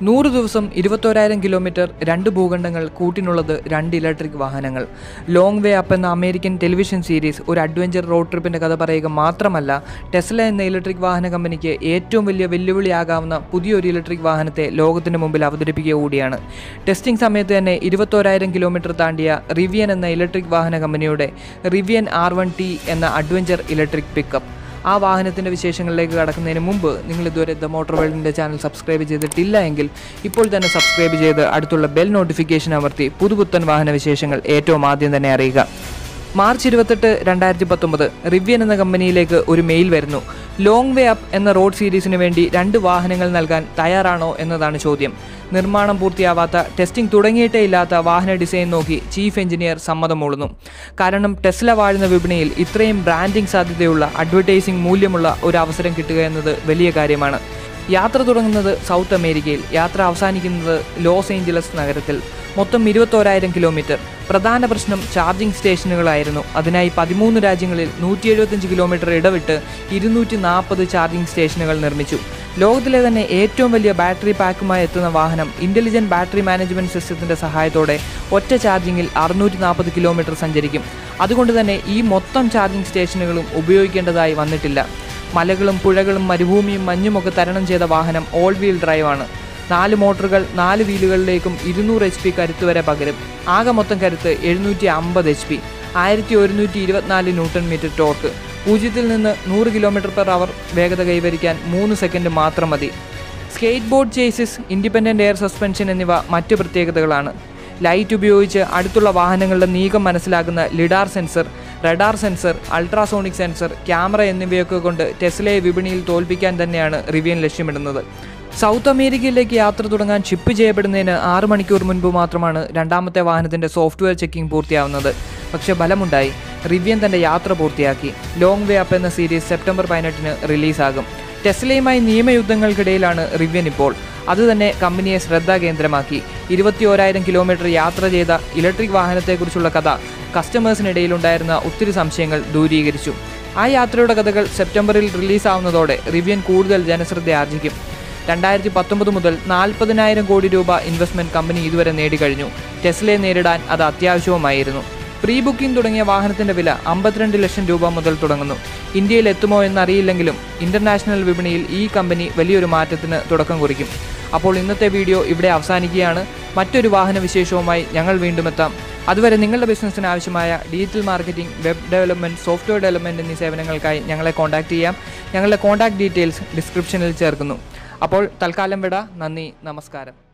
നൂറ് ദിവസം ഇരുപത്തോരായിരം കിലോമീറ്റർ രണ്ട് ഭൂഖണ്ഡങ്ങൾ കൂട്ടിനുള്ളത് രണ്ട് ഇലക്ട്രിക് വാഹനങ്ങൾ ലോങ് വേ അപ്പ് എന്ന അമേരിക്കൻ ടെലിവിഷൻ സീരീസ് ഒരു അഡ്വഞ്ചർ റോഡ് ട്രിപ്പിൻ്റെ കഥ പറയുക മാത്രമല്ല ടെസ്ല എന്ന ഇലക്ട്രിക് വാഹന കമ്പനിക്ക് ഏറ്റവും വലിയ വെല്ലുവിളിയാകാവുന്ന പുതിയൊരു ഇലക്ട്രിക് വാഹനത്തെ ലോകത്തിന് മുമ്പിൽ അവതരിപ്പിക്കുക കൂടിയാണ് ടെസ്റ്റിംഗ് സമയത്ത് തന്നെ ഇരുപത്തോരായിരം കിലോമീറ്റർ താണ്ടിയ റിവിയൻ എന്ന ഇലക്ട്രിക് വാഹന കമ്പനിയുടെ റിവിയൻ ആർ വൺ ടി എന്ന അഡ്വഞ്ചർ ഇലക്ട്രിക് പിക്കപ്പ് ആ വാഹനത്തിൻ്റെ വിശേഷങ്ങളിലേക്ക് കടക്കുന്നതിന് മുമ്പ് നിങ്ങൾ ഇതുവരെ ദ മോട്ടോർ വേൾഡിൻ്റെ ചാനൽ സബ്സ്ക്രൈബ് ചെയ്തിട്ടില്ല എങ്കിൽ ഇപ്പോൾ തന്നെ സബ്സ്ക്രൈബ് ചെയ്ത് അടുത്തുള്ള ബെൽ നോട്ടിഫിക്കേഷൻ അമർത്തി പുതുപുത്തൻ വാഹന വിശേഷങ്ങൾ ഏറ്റവും ആദ്യം തന്നെ അറിയുക മാർച്ച് ഇരുപത്തെട്ട് രണ്ടായിരത്തി പത്തൊമ്പത് റിവ്യൻ എന്ന കമ്പനിയിലേക്ക് ഒരു മെയിൽ വരുന്നു ലോങ് വേ അപ്പ് എന്ന റോഡ് സീരീസിന് വേണ്ടി രണ്ട് വാഹനങ്ങൾ നൽകാൻ തയ്യാറാണോ എന്നതാണ് ചോദ്യം നിർമ്മാണം പൂർത്തിയാവാത്ത ടെസ്റ്റിംഗ് തുടങ്ങിയിട്ടേ ഇല്ലാത്ത വാഹന ഡിസൈൻ നോക്കി ചീഫ് എഞ്ചിനീയർ സമ്മതം മൂളുന്നു കാരണം ടെസ്ല വാഴുന്ന വിപണിയിൽ ഇത്രയും ബ്രാൻഡിംഗ് സാധ്യതയുള്ള അഡ്വർടൈസിംഗ് മൂല്യമുള്ള ഒരു അവസരം കിട്ടുക എന്നത് വലിയ കാര്യമാണ് യാത്ര തുടങ്ങുന്നത് സൗത്ത് അമേരിക്കയിൽ യാത്ര അവസാനിക്കുന്നത് ലോസ് ഏഞ്ചലസ് നഗരത്തിൽ മൊത്തം ഇരുപത്തോരായിരം കിലോമീറ്റർ പ്രധാന പ്രശ്നം ചാർജിംഗ് സ്റ്റേഷനുകളായിരുന്നു അതിനായി പതിമൂന്ന് രാജ്യങ്ങളിൽ നൂറ്റി എഴുപത്തഞ്ച് കിലോമീറ്റർ ഇടവിട്ട് ഇരുന്നൂറ്റി നാൽപ്പത് ചാർജിംഗ് സ്റ്റേഷനുകൾ നിർമ്മിച്ചു ലോകത്തിലെ തന്നെ ഏറ്റവും വലിയ ബാറ്ററി പാക്കുമായി എത്തുന്ന വാഹനം ഇൻ്റലിജൻറ്റ് ബാറ്ററി മാനേജ്മെൻറ്റ് സിസ്റ്റത്തിൻ്റെ സഹായത്തോടെ ഒറ്റ ചാർജിങ്ങിൽ അറുന്നൂറ്റി നാൽപ്പത് കിലോമീറ്റർ സഞ്ചരിക്കും അതുകൊണ്ട് തന്നെ ഈ മൊത്തം ചാർജിംഗ് സ്റ്റേഷനുകളും ഉപയോഗിക്കേണ്ടതായി വന്നിട്ടില്ല മലകളും പുഴകളും മരുഭൂമിയും മഞ്ഞുമൊക്കെ തരണം ചെയ്ത വാഹനം ഓൾ വീൽ ഡ്രൈവ് ആണ് നാല് മോട്ടോറുകൾ നാല് വീലുകളിലേക്കും ഇരുന്നൂറ് എച്ച് പി കരുത്ത് വരെ പകരും ആകെ മൊത്തം കരുത്ത് എഴുന്നൂറ്റി അമ്പത് എച്ച് പി ആയിരത്തി ഒരുന്നൂറ്റി ഇരുപത്തിനാല് ന്യൂട്ടൺ മീറ്റർ ടോർക്ക് പൂജ്യത്തിൽ നിന്ന് നൂറ് കിലോമീറ്റർ പെർ അവർ വേഗത കൈവരിക്കാൻ മൂന്ന് സെക്കൻഡ് മാത്രം മതി skateboard chassis independent air suspension എന്നിവ മറ്റ് പ്രത്യേകതകളാണ് ലൈറ്റ് ഉപയോഗിച്ച് അടുത്തുള്ള വാഹനങ്ങളുടെ നീക്കം മനസ്സിലാക്കുന്ന lidar sensor radar sensor ultrasonic sensor camera എന്നിവയൊക്കെ കൊണ്ട് ടെസ്ലയെ വിപണിയിൽ തോൽപ്പിക്കാൻ തന്നെയാണ് റിവ്യൻ ലക്ഷ്യമിടുന്നത് സൗത്ത് അമേരിക്കയിലേക്ക് യാത്ര തുടങ്ങാൻ ഷിപ്പ് ചെയ്യപ്പെടുന്നതിന് ആറ് മണിക്കൂർ മുൻപ് മാത്രമാണ് രണ്ടാമത്തെ വാഹനത്തിൻ്റെ സോഫ്റ്റ്വെയർ ചെക്കിംഗ് പൂർത്തിയാവുന്നത് പക്ഷേ ഫലമുണ്ടായി റിവ്യൻ തൻ്റെ യാത്ര പൂർത്തിയാക്കി ലോങ് വേ അപ്പ് എന്ന സീരീസ് സെപ്റ്റംബർ പതിനെട്ടിന് റിലീസാകും ടെസ്ലയുമായി നിയമയുദ്ധങ്ങൾക്കിടയിലാണ് റിവ്യൻ ഇപ്പോൾ അതുതന്നെ കമ്പനിയെ ശ്രദ്ധാകേന്ദ്രമാക്കി ഇരുപത്തിയോരായിരം കിലോമീറ്റർ യാത്ര ചെയ്ത ഇലക്ട്രിക് വാഹനത്തെക്കുറിച്ചുള്ള കഥ കസ്റ്റമേഴ്സിനിടയിലുണ്ടായിരുന്ന ഒത്തിരി സംശയങ്ങൾ ദൂരീകരിച്ചു ആ യാത്രയുടെ കഥകൾ സെപ്റ്റംബറിൽ റിലീസാവുന്നതോടെ റിവ്യൻ കൂടുതൽ ജനശ്രദ്ധ ആർജിക്കും രണ്ടായിരത്തി പത്തൊമ്പത് മുതൽ നാൽപ്പതിനായിരം കോടി രൂപ ഇൻവെസ്റ്റ്മെന്റ് കമ്പനി ഇതുവരെ നേടിക്കഴിഞ്ഞു ടെസ്ലയെ നേരിടാൻ അത് അത്യാവശ്യവുമായിരുന്നു പ്രീ ബുക്കിംഗ് തുടങ്ങിയ വാഹനത്തിന്റെ വില അമ്പത്തിരണ്ട് ലക്ഷം രൂപ മുതൽ തുടങ്ങുന്നു ഇന്ത്യയിൽ എത്തുമോ എന്നറിയില്ലെങ്കിലും ഇന്റർനാഷണൽ വിപണിയിൽ ഈ കമ്പനി വലിയൊരു മാറ്റത്തിന് തുടക്കം കുറിക്കും അപ്പോൾ ഇന്നത്തെ വീഡിയോ ഇവിടെ അവസാനിക്കുകയാണ് മറ്റൊരു വാഹന വിശേഷവുമായി ഞങ്ങൾ വീണ്ടും എത്താം അതുവരെ നിങ്ങളുടെ ബിസിനസ്സിന് ആവശ്യമായ digital marketing web development software development എന്നീ സേവനങ്ങൾക്കായി ഞങ്ങളെ കോൺടാക്ട് ചെയ്യാം ഞങ്ങളുടെ കോൺടാക്ട് ഡീറ്റെയിൽസ് ഡിസ്ക്രിപ്ഷനിൽ ചേർക്കുന്നു അപ്പോൾ തൽക്കാലം വിട നന്ദി നമസ്കാരം